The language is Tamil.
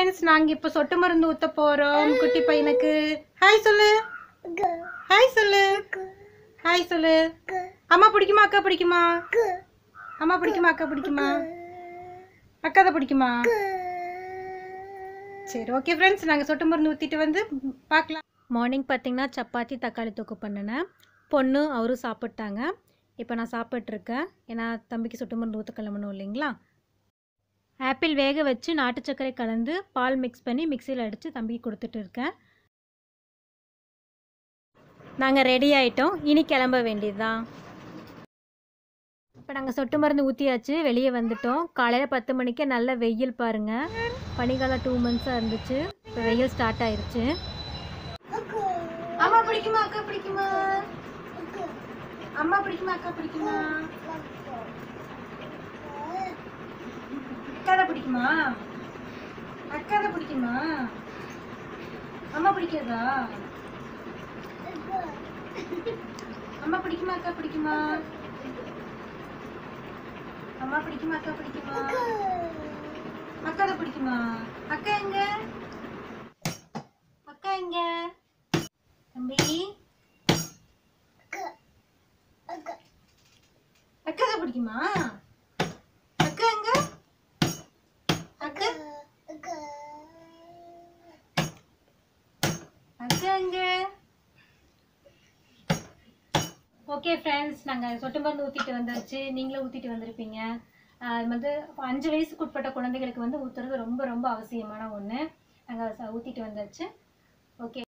ஃப்ரெண்ட்ஸ் நாங்கள் இப்போ சொட்டு மருந்து ஊற்ற போகிறோம் குட்டி பையனுக்கு ஹாய் சொல்லு ஹாய் சொல்லு ஹாய் சொல்லு அம்மா பிடிக்குமா அக்கா பிடிக்குமா அம்மா பிடிக்குமா அக்கா பிடிக்குமா அக்கா தான் பிடிக்குமா சரி ஓகே ஃப்ரெண்ட்ஸ் நாங்கள் சொட்டு மருந்து ஊற்றிட்டு வந்து பார்க்கலாம் மார்னிங் பார்த்தீங்கன்னா சப்பாத்தி தக்காளி தொக்கு பண்ணினேன் பொண்ணு அவரும் சாப்பிட்டாங்க இப்போ நான் சாப்பிட்ருக்கேன் ஏன்னா தம்பிக்கு சொட்டு மருந்து ஊற்ற கிளம்பணும் இல்லைங்களா ஆப்பிள் வேக வச்சு நாட்டு சர்க்கரை கலந்து பால் மிக்ஸ் பண்ணி மிக்சியில் அடித்து தம்பிக்கு கொடுத்துட்டு இருக்கேன் நாங்கள் ரெடி ஆயிட்டோம் இனி கிளம்ப வேண்டியதுதான் இப்போ நாங்கள் சொட்டு மருந்து ஊற்றியாச்சு வெளியே வந்துட்டோம் காலையில் பத்து மணிக்கு நல்ல வெயில் பாருங்கள் பனிக்காலம் டூ மந்த்ஸாக இருந்துச்சு இப்போ வெயில் ஸ்டார்ட் ஆயிருச்சு அம்மா பிடிக்குமா அக்கா பிடிக்குமா அம்மா பிடிக்குமா அக்கா பிடிக்குமா அக்கா தான் பிடிக்குமா அக்கா தான் பிடிக்குமா அம்மா பிடிக்காதா அம்மா பிடிக்குமா அக்கா பிடிக்குமா அம்மா பிடிக்குமா அக்கா பிடிக்குமா அக்கா தான் பிடிக்குமா அக்கா எங்க அக்கா எங்க தம்பி அக்கா தான் பிடிக்குமா அக்கா எங்க அக்கா அக்கா எங்க ஓகே ஃப்ரெண்ட்ஸ் நாங்கள் சொட்டு மருந்து ஊற்றிட்டு வந்தாச்சு நீங்களும் ஊற்றிட்டு வந்திருப்பீங்க ஆஹ் அது வந்து அஞ்சு வயசுக்கு உட்பட்ட குழந்தைகளுக்கு வந்து ஊற்றுறது ரொம்ப ரொம்ப அவசியமான ஒன்று நாங்கள் ஊற்றிட்டு வந்தாச்சு ஓகே